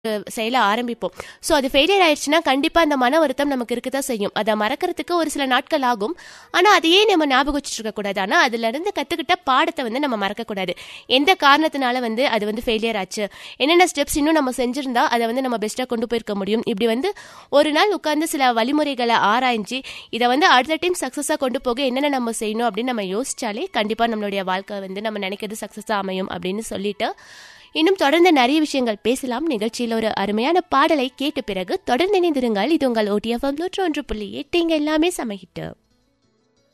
செயல ஆரம்பிப்போம் ஸோ அது ஃபெயிலியர் ஆயிடுச்சுன்னா கண்டிப்பாக அந்த மன வருத்தம் நமக்கு இருக்க தான் செய்யும் அதை மறக்கிறதுக்கு ஒரு சில நாட்கள் ஆகும் ஆனால் அதையே நம்ம ஞாபகம் வச்சுட்டு இருக்கக்கூடாது ஆனால் அதுலேருந்து கற்றுக்கிட்ட பாடத்தை வந்து நம்ம மறக்கக்கூடாது எந்த காரணத்தினால வந்து அது வந்து ஃபெயிலியர் ஆச்சு என்னென்ன ஸ்டெப்ஸ் இன்னும் நம்ம செஞ்சிருந்தா அதை வந்து நம்ம பெஸ்ட்டாக கொண்டு போயிருக்க முடியும் இப்படி வந்து ஒரு நாள் உட்காந்து சில வழிமுறைகளை ஆராய்ஞ்சு இதை வந்து அடுத்த டைம் சக்ஸஸாக கொண்டு போக என்னென்ன நம்ம செய்யணும் அப்படின்னு நம்ம யோசிச்சாலே கண்டிப்பாக நம்மளுடைய வாழ்க்கை வந்து நம்ம நினைக்கிறது சக்ஸஸாக அமையும் அப்படின்னு சொல்லிட்டு இன்னும் தொடர்ந்து நிறைய விஷயங்கள் பேசலாம் நிகழ்ச்சியில் ஒரு அருமையான பாடலை கேட்ட பிறகு தொடர்ந்து இணைந்திருங்கள் இது உங்கள் ஓடிஎஃப்எம் நூற்று ஒன்று புள்ளி எட்டு இங்க எல்லாமே சமகிட்டு